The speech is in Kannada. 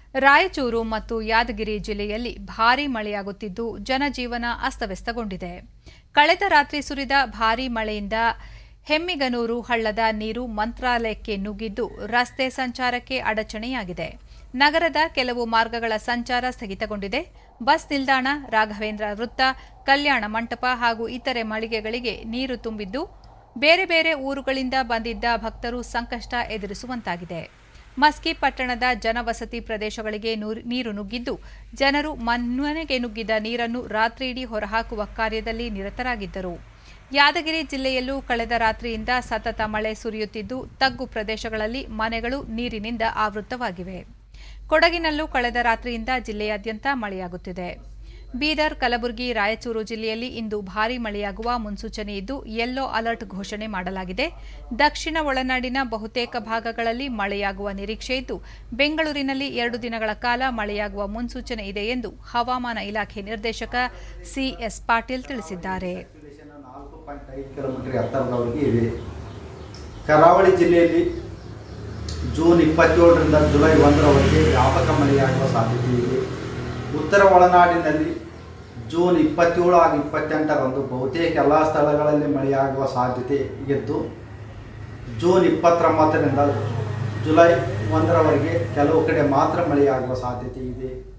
ರಾಯಚೂರು ಮತ್ತು ಯಾದಗಿರಿ ಜಿಲ್ಲೆಯಲ್ಲಿ ಭಾರೀ ಮಳೆಯಾಗುತ್ತಿದ್ದು ಜನಜೀವನ ಅಸ್ತವ್ಯಸ್ತಗೊಂಡಿದೆ ಕಳೆದ ರಾತ್ರಿ ಸುರಿದ ಭಾರೀ ಮಳೆಯಿಂದ ಹೆಮ್ಮಿಗನೂರು ಹಳ್ಳದ ನೀರು ಮಂತ್ರಾಲಯಕ್ಕೆ ನುಗ್ಗಿದ್ದು ರಸ್ತೆ ಸಂಚಾರಕ್ಕೆ ಅಡಚಣೆಯಾಗಿದೆ ನಗರದ ಕೆಲವು ಮಾರ್ಗಗಳ ಸಂಚಾರ ಸ್ಥಗಿತಗೊಂಡಿದೆ ಬಸ್ ನಿಲ್ದಾಣ ರಾಘವೇಂದ್ರ ವೃತ್ತ ಕಲ್ಯಾಣ ಮಂಟಪ ಹಾಗೂ ಇತರೆ ಮಳಿಗೆಗಳಿಗೆ ನೀರು ತುಂಬಿದ್ದು ಬೇರೆ ಬೇರೆ ಊರುಗಳಿಂದ ಬಂದಿದ್ದ ಭಕ್ತರು ಸಂಕಷ್ಟ ಎದುರಿಸುವಂತಾಗಿದೆ ಮಸ್ಕಿ ಪಟ್ಟಣದ ಜನವಸತಿ ಪ್ರದೇಶಗಳಿಗೆ ನೂರ್- ನೀರು ನುಗ್ಗಿದ್ದು ಜನರು ಮನೆಗೆ ನುಗ್ಗಿದ ನೀರನ್ನು ರಾತ್ರಿಯಿಡೀ ಹೊರಹಾಕುವ ಕಾರ್ಯದಲ್ಲಿ ನಿರತರಾಗಿದ್ದರು ಯಾದಗಿರಿ ಜಿಲ್ಲೆಯಲ್ಲೂ ಕಳೆದ ರಾತ್ರಿಯಿಂದ ಸತತ ಮಳೆ ಸುರಿಯುತ್ತಿದ್ದು ತಗ್ಗು ಪ್ರದೇಶಗಳಲ್ಲಿ ಮನೆಗಳು ನೀರಿನಿಂದ ಆವೃತವಾಗಿವೆ ಕೊಡಗಿನಲ್ಲೂ ಕಳೆದ ರಾತ್ರಿಯಿಂದ ಜಿಲ್ಲೆಯಾದ್ಯಂತ ಮಳೆಯಾಗುತ್ತಿದೆ ಬೀದರ್ ಕಲಬುರಗಿ ರಾಯಚೂರು ಜಿಲ್ಲೆಯಲ್ಲಿ ಇಂದು ಭಾರೀ ಮಳೆಯಾಗುವ ಮುನ್ಸೂಚನೆ ಇದ್ದು ಯೆಲ್ಲೋ ಅಲರ್ಟ್ ಘೋಷಣೆ ಮಾಡಲಾಗಿದೆ ದಕ್ಷಿಣ ಒಳನಾಡಿನ ಬಹುತೇಕ ಭಾಗಗಳಲ್ಲಿ ಮಳೆಯಾಗುವ ನಿರೀಕ್ಷೆ ಇದ್ದು ಬೆಂಗಳೂರಿನಲ್ಲಿ ಎರಡು ದಿನಗಳ ಕಾಲ ಮಳೆಯಾಗುವ ಮುನ್ಸೂಚನೆ ಇದೆ ಎಂದು ಹವಾಮಾನ ಇಲಾಖೆ ನಿರ್ದೇಶಕ ಸಿಎಸ್ ಪಾಟೀಲ್ ತಿಳಿಸಿದ್ದಾರೆ ನಾಲ್ಕು ಪಾಯಿಂಟ್ ಐದು ಕಿಲೋಮೀಟರ್ ಎತ್ತರದವರೆಗೆ ಇದೆ ಕರಾವಳಿ ಜಿಲ್ಲೆಯಲ್ಲಿ ಜೂನ್ ಇಪ್ಪತ್ತೇಳರಿಂದ ಜುಲೈ ಒಂದರವರೆಗೆ ವ್ಯಾಪಕ ಮಳೆಯಾಗುವ ಸಾಧ್ಯತೆ ಇದೆ ಉತ್ತರ ಒಳನಾಡಿನಲ್ಲಿ ಜೂನ್ ಇಪ್ಪತ್ತೇಳು ಹಾಗೂ ಇಪ್ಪತ್ತೆಂಟರಂದು ಬಹುತೇಕ ಎಲ್ಲ ಸ್ಥಳಗಳಲ್ಲಿ ಮಳೆಯಾಗುವ ಸಾಧ್ಯತೆ ಇದ್ದು ಜೂನ್ ಇಪ್ಪತ್ತೊಂಬತ್ತರಿಂದ ಜುಲೈ ಒಂದರವರೆಗೆ ಕೆಲವು ಕಡೆ ಮಾತ್ರ ಮಳೆಯಾಗುವ ಸಾಧ್ಯತೆ ಇದೆ